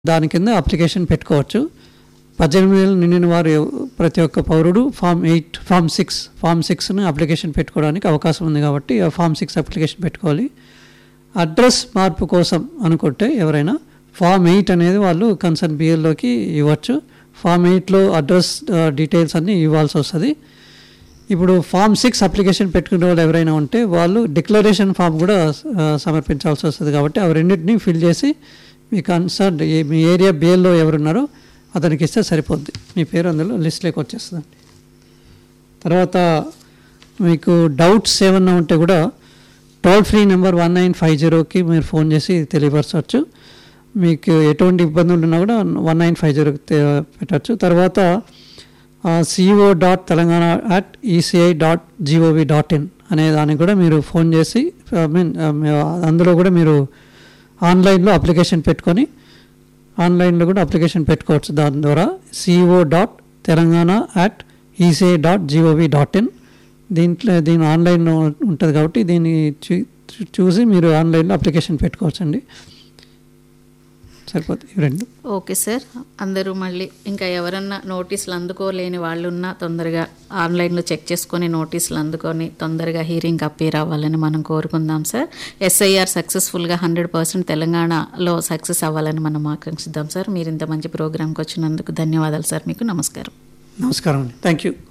దాని కింద అప్లికేషన్ పెట్టుకోవచ్చు పద్దెనిమిది ఏళ్ళు నిండిన వారు ఎవ- ప్రతి ఒక్క పౌరుడు form eight form six form సిక్స్ని అప్లికేషన్ పెట్టుకోవడానికి అవకాశం ఉంది కాబట్టి ఆ ఫామ్ సిక్స్ అప్లికేషన్ పెట్టుకోవాలి అడ్రస్ మార్పు కోసం అనుకుంటే ఎవరైనా ఫామ్ ఎయిట్ అనేది వాళ్ళు కన్సర్న్ బిఎల్లోకి ఇవ్వచ్చు ఫామ్ ఎయిట్లో అడ్రస్ డీటెయిల్స్ అన్నీ ఇవ్వాల్సి వస్తుంది ఇప్పుడు ఫామ్ సిక్స్ అప్లికేషన్ పెట్టుకునే వాళ్ళు ఎవరైనా ఉంటే వాళ్ళు డిక్లరేషన్ ఫామ్ కూడా ఆ, సమర్పించాల్సి వస్తుంది కాబట్టి అవి రెండింటిని ఫిల్ చేసి మీ కన్సర్న్ ఏ- మీ ఏరియా బిఎల్లో ఎవరున్నారో అతనికి ఇస్తే సరిపోద్ది మీ పేరు అందులో లిస్ట్లోకి వచ్చేస్తుందండి తర్వాత మీకు డౌట్స్ ఏమన్నా ఉంటే కూడా toll free number one nine five జీరోకి మీరు ఫోన్ చేసి తెలియపరచవచ్చు మీకు ఎటువంటి ఇబ్బందులు ఉన్నా కూడా వన్ నైన్ ఫైవ్ జీరోకి పెట్టచ్చు తర్వాత CEO dot Telangana at ECI dot GOV dot in అనే దానికి కూడా మీరు ఫోన్ చేసి ఐ మీన్ అందులో కూడా మీరు ఆన్లైన్లో అప్లికేషన్ పెట్టుకొని ఆన్లైన్లో కూడా అప్లికేషన్ పెట్టుకోవచ్చు దాని ద్వారా CEO dot Telangana at ECI dot GOV dot in దీంట్లో దీని ఆన్లైన్లో ఉంటుంది కాబట్టి దీన్ని చూ- చూ- చూసి మీరు ఆన్లైన్లో అప్లికేషన్ పెట్టుకోవచ్చండి సరిపోతుంది ఇవి రెండు ఓకే సార్ అందరూ మళ్ళీ ఇంకా ఎవరన్నా నోటీసులు అందుకోలేని వాళ్ళు ఉన్నా తొందరగా ఆన్లైన్లో చెక్ చేసుకొని నోటీసులు అందుకొని తొందరగా హీరింగ్ అప్పీర్ అవ్వాలని మనం కోరుకుందాం సార్ ఎస్ఐఆర్ సక్సెస్ఫుల్గా హండ్రెడ్ పర్సెంట్ తెలంగాణలో సక్సెస్ అవ్వాలని మనం ఆకాంక్షిద్దాం సార్ మీరు ఇంత మంచి ప్రోగ్రామ్కి వచ్చినందుకు ధన్యవాదాలు సార్ మీకు నమస్కారం నమస్కారం అండి థ్యాంక్ యూ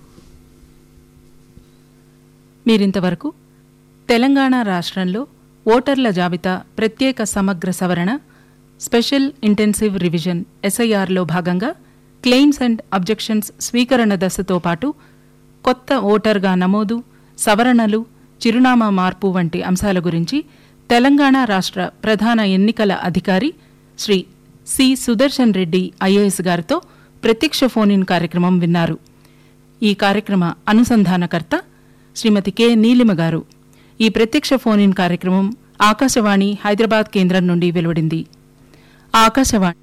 మీరింతవరకు తెలంగాణ రాష్ట్రంలో ఓటర్ల జాబితా ప్రత్యేక సమగ్ర సవరణ స్పెషల్ ఇంటెన్సివ్ రివిజన్ ఎస్ఐఆర్లో భాగంగా క్లెయిమ్స్ అండ్ అబ్జెక్షన్స్ స్వీకరణ దశతో పాటు కొత్త ఓటర్గా నమోదు సవరణలు చిరునామా మార్పు వంటి అంశాల గురించి తెలంగాణ రాష్ట్ర ప్రధాన ఎన్నికల అధికారి శ్రీ సి సుదర్శన్ రెడ్డి ఐఏఎస్ గారితో ప్రత్యక్ష ఫోన్ ఇన్ కార్యక్రమం విన్నారు ఈ కార్యక్రమ అనుసంధానకర్త శ్రీమతి కె నీలిమ గారు ఈ ప్రత్యక్ష ఫోన్ ఇన్ కార్యక్రమం ఆకాశవాణి హైదరాబాద్ కేంద్రం నుండి వెలువడింది ఆకాశవాణి